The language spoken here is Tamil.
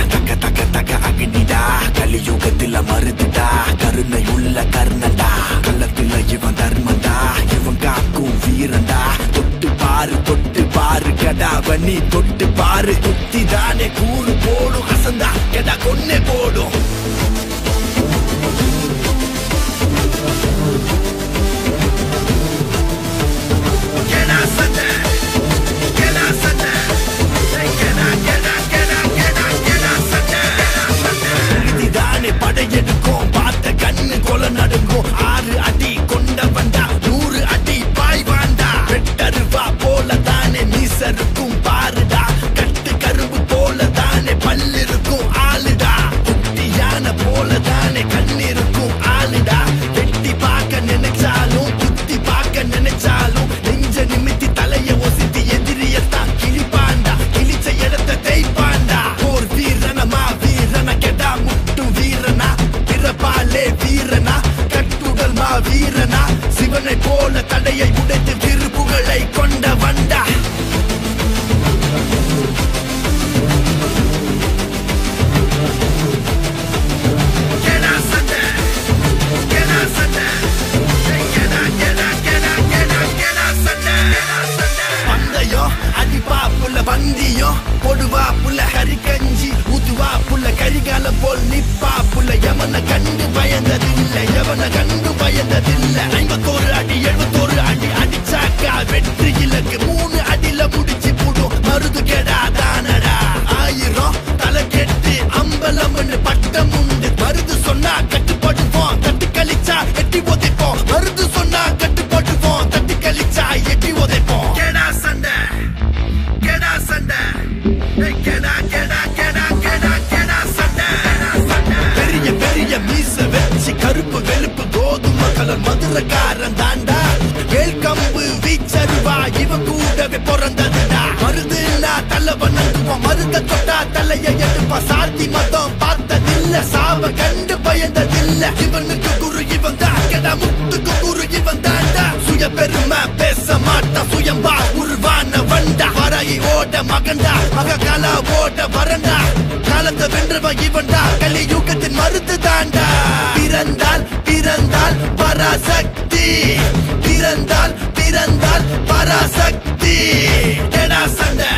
தக்க தக்க தக்க அகினிடா கலியுகத்தில மருதுடா கருணை உள்ள கர்ணண்டா கள்ளத்துல இவன் தர்மண்டா இவன் காக்கும் வீரண்டா தொட்டு பாரு தொட்டு பாரு கடா வண்ணி தொட்டு பாரு குத்தி தானே கூறு போடும் அசந்தா கெடா கொன்னே போடும் கெடா சண்டை கெடா சண்டை கெடா கெடா கெடா கெடா கெடா சண்டை இதுதானே படையெடுக்கும் பார்த்த கண்ணு கொலை நடுங்கும் ஆறு அடி கொண்ட வந்தா நூறு அடி பாய் வாண்டா வெட்டருவா போல தானே மீசருக்கும் பாருடா கட்டு கரும்பு போல தானே பல்லு இருக்கும் ஆளுடா குட்டியான போல தானே கண்ணு இருக்கும் ஆளுடா வெட்டி பார்க்க நினைச்சாலும் குத்தி பார்க்க நினைச்சாலும் நெஞ்ச நிமித்தி தலைய ஒசித்தி எதிரியத்தான் கிழிப்பாண்டா கிழிச்ச இடத்த தேய்ப்பாண்டா போர் வீரனமா வீரன கெடா முட்டும் வீரனா பிறப்பாலே வீரனா கட்டுடல் மா வீரனா சிவனை போல தடையை உடைத்து திருப்புகளை கொண்ட வண்டா கெடா சண்டை கெடா சண்டை கெடா கெடா கெடா கெடா கெடா சண்டை பந்தயம் அடிப்பா புள்ள வந்தியம் பொடுவா புள்ள கறி கஞ்சி ஊத்துவா புள்ள கரிகாலம் போல் நிப்பா புள்ள எவன கண்டு பயந்ததில்ல எவன கண்டு பயந்ததில்ல ஐம்பத்தோரு அடி எழுபத்தோரு அடி அடிச்சாக்கா வெற்றி இலக்கு மூணு அடியில முடிச்சு போடும் மருது கெடா தானடா ஆயிரம் தலை கெட்டு அம்பலம்னு பட்டம் உண்டு மருது சொன்னா கட்டுப்படுவோம் தட்டு கழிச்சா எட்டி உதைப்போம் மருது சொன்னா கட்டுப்படுவோம் தட்டு கழிச்சா எட்டி உதைப்போம் கெடா சண்டை கெடா சண்டை ஏய், கெடா கெடா கெடா கெடா கெடா சண்டை பெரிய பெரிய மீச வச்சு கருப்பு வெளுப்பு கோதுமை கலர் மதுரக்காரன் தாண்டா வேல்கம்பு வீச்சருவா இவன் கூடவே பிறந்ததுடா மருதுன்னா தலை வணங்குவோம் மருத தொட்டா தலைய எடுப்பா சாத்தி மதம் பார்த்ததில்ல சாவ கண்டு பயந்ததில்ல இவனுக்கு குரு இவன் தான் கெடா முத்துக்கு குரு இவன் தாண்டா சுய பெருமை பேச மாட்டா சுயம்பா உருவான வண்டா வராயி ஓட மகண்டா மக கலா ஓட வரண்டா காலத்தை வென்றவன் இவன்டா கலியுகத்தின் மருத்து தாண்டா பிறந்தால் பிறந்தால் பராசக்தி பிறந்தால் பிறந்தால் பராசக்தி கெடா சண்டை